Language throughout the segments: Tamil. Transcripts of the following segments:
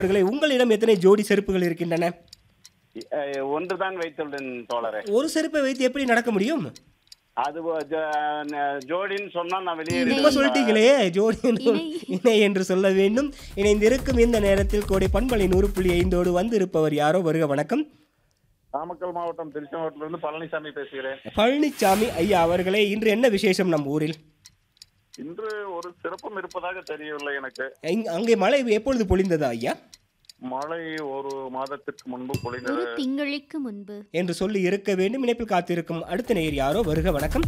அவர்களே உங்களிடம் எத்தனை ஜோடி செருப்புகள் இருக்கின்றன அஹ், ஒன்றுதான் வைத்துள்ளேன் தோழரே ஒரு செருப்பை வைத்து எப்படி நடக்க முடியும் அது ஒ- ஜ- ந- ஜோடின்னு சொன்னா நான் இப்ப வெளியே சொல்லிட்டீங்களே ஜோடி என்று இணை. இணை என்று சொல்ல வேண்டும் இணைந்திருக்கும் இந்த நேரத்தில் கோடை பண்பலை நூறு புள்ளி ஐந்தோடு வந்து இருப்பவர் யாரோ வருக வணக்கம் நாமக்கல் மாவட்டம் திருச்சி மாவட்டத்துல இருந்து பழனிசாமி பேசுகிறேன் பழனிசாமி ஐயா அவர்களே இன்று என்ன விசேஷம் நம் ஊரில் இன்று ஒரு சிறப்பும் இருப்பதாக தெரியவில்லை எனக்கு இங்க- அங்கே மழை எப்பொழுது பொழிந்ததா ஐயா மழை ஒரு மாதத்திற்கு முன்பு ஒரு பொழிந்தது திங்களுக்கு முன்பு என்று சொல்லி இருக்க வேண்டும் இணைப்பில் காத்திருக்கும் அடுத்த நேயர் யாரோ வருக வணக்கம்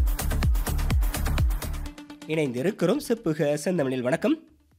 இணைந்திருக்கிறோம் செப்புக செந்தமிழில் வணக்கம்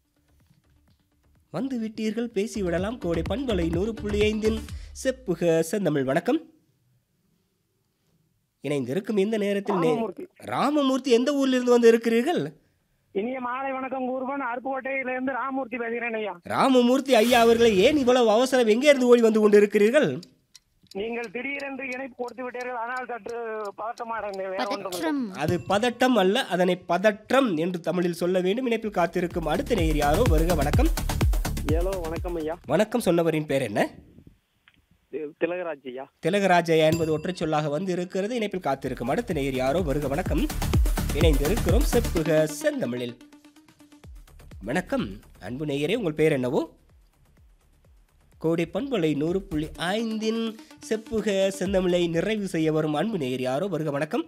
வந்து விட்டீர்கள் பேசிவிடலாம் கோடை பண்பலை நூறு புள்ளி ஐந்தில் செப்புக செந்தமிழ் வணக்கம் இணைந்திருக்கும் இந்த நேரத்தில் நே- ராமமூர்த்தி. ராமமூர்த்தி எந்த ஊர்ல இருந்து வந்து இருக்கிறீர்கள் இனிய மாலை வணக்கம் கூறுவன் அருப்புக்கோட்டையில இருந்து ராமூர்த்தி பேசுகிறேன் ஐயா ராமமூர்த்தி ஐயா அவர்களை ஏன் இவ்வளவு அவசரம் எங்கே இருந்து ஓடி வந்து கொண்டிருக்கிறீர்கள் நீங்கள் திடீரென்று இணைப்பு கொடுத்து விட்டீர்கள் ஆனால் சற்று பதட்டமா இருந்தேன் வேற ஒன்றும் இல்லை. பதற்றம் அது பதட்டம் அல்ல அதனை பதற்றம் என்று தமிழில் சொல்ல வேண்டும் இணைப்பில் காத்திருக்கும் அடுத்த நேயர் யாரோ வருக வணக்கம் ஹலோ வணக்கம் ஐயா வணக்கம் சொன்னவரின் பேர் என்ன தி- திலகராஜ் ஐயா திலகராஜயா என்பது ஒற்றைச் சொல்லாக வந்து இருக்கிறது இணைப்பில் காத்திருக்கும் அடுத்த நேயர் யாரோ வருக வணக்கம் இணைந்திருக்கிறோம் செப்புக செந்தமிழில் வணக்கம் அன்பு நேயரே உங்கள் பேர் என்னவோ கோடை பண்பலை நூறு புள்ளி ஐந்தின் செப்புக செந்தமிழை நிறைவு செய்ய வரும் அன்பு நேயர் யாரோ வருக வணக்கம்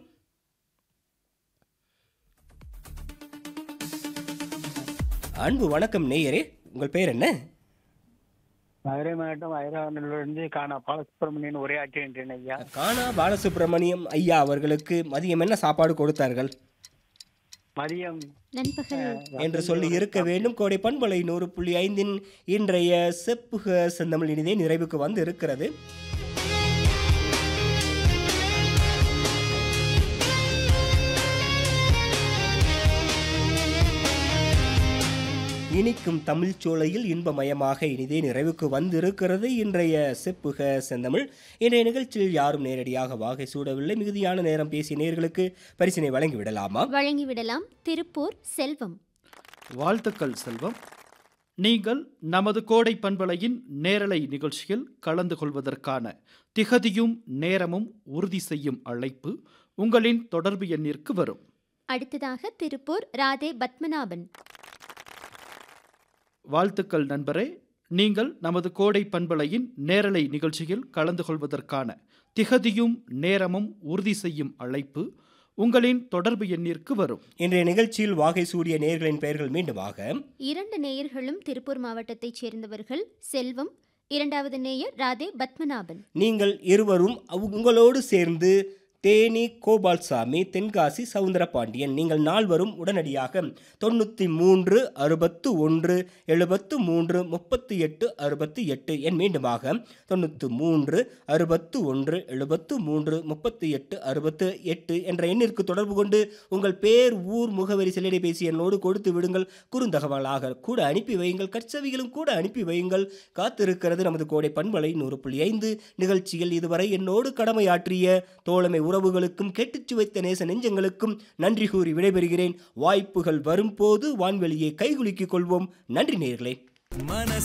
அன்பு வணக்கம் நேயரே உங்கள் பேர் என்ன மதுரை மாவட்டம் ஐராவணிலிருந்து காணா பாலசுப்ரமணியன் உரையாற்றுகின்றேன் ஐயா கானா பாலசுப்ரமணியம் ஐயா அவர்களுக்கு மதியம் என்ன சாப்பாடு கொடுத்தார்கள் மதியம் நண்பகல் என்று சொல்லி இருக்க வேண்டும் கோடை பண்பலை நூறு புள்ளி ஐந்தின் இன்றைய செப்புக செந்தமிழ் இனிதே நிறைவுக்கு வந்து இருக்கிறது இனிக்கும் தமிழ் சோலையில் இன்பமயமாக இனிதே நிறைவுக்கு வந்திருக்கிறது இன்றைய செப்புக செந்தமிழ் இன்றைய நிகழ்ச்சியில் யாரும் நேரடியாக வாகை சூடவில்லை மிகுதியான நேரம் பேசிய நேர்களுக்கு பரிசினை வழங்கி விடலாமா வழங்கிவிடலாம் திருப்பூர் செல்வம் வாழ்த்துக்கள் செல்வம் நீங்கள் நமது கோடை பண்பலையின் நேரலை நிகழ்ச்சியில் கலந்து கொள்வதற்கான திகதியும் நேரமும் உறுதி செய்யும் அழைப்பு உங்களின் தொடர்பு எண்ணிற்கு வரும் அடுத்ததாக திருப்பூர் ராதே பத்மநாபன் வாழ்த்துக்கள் நண்பரே நீங்கள் நமது கோடை பண்பலையின் நேரலை நிகழ்ச்சியில் கலந்து கொள்வதற்கான திகதியும் நேரமும் உறுதி செய்யும் அழைப்பு உங்களின் தொடர்பு எண்ணிற்கு வரும் இன்றைய நிகழ்ச்சியில் வாகை சூடிய நேர்களின் பெயர்கள் மீண்டுமாக இரண்டு நேயர்களும் திருப்பூர் மாவட்டத்தைச் சேர்ந்தவர்கள் செல்வம் இரண்டாவது நேயர் ராதே பத்மநாபன் நீங்கள் இருவரும் அவ்- உங்களோடு சேர்ந்து தேனி கோபால்சாமி தென்காசி சவுந்தரபாண்டியன் நீங்கள் நால்வரும் உடனடியாக தொண்ணூற்றி மூன்று அறுபத்து ஒன்று எழுபத்து மூன்று முப்பத்தி எட்டு அறுபத்தி எட்டு என் மீண்டுமாக தொண்ணூற்று மூன்று அறுபத்து ஒன்று எழுபத்து மூன்று முப்பத்தி எட்டு அறுபத்து எட்டு என்ற எண்ணிற்கு தொடர்பு கொண்டு உங்கள் பேர் ஊர் முகவரி செல்லிடைபேசி எண்ணோடு கொடுத்து விடுங்கள் குறுந்தகவலாக கூட அனுப்பி வையுங்கள் கற்சவிகளும் கூட அனுப்பி வையுங்கள் காத்திருக்கிறது நமது கோடை பண்பலை நூறு புள்ளி ஐந்து நிகழ்ச்சியில் இதுவரை என்னோடு கடமையாற்றிய தோழமை உறவுகளுக்கும் கெட்டுச் சுவைத்த நேச நெஞ்சங்களுக்கும் நன்றி கூறி விடைபெறுகிறேன் வாய்ப்புகள் வரும்போது வான்வெளியை கைகுலுக்கிக் கொள்வோம் நன்றி நேர்களே மனச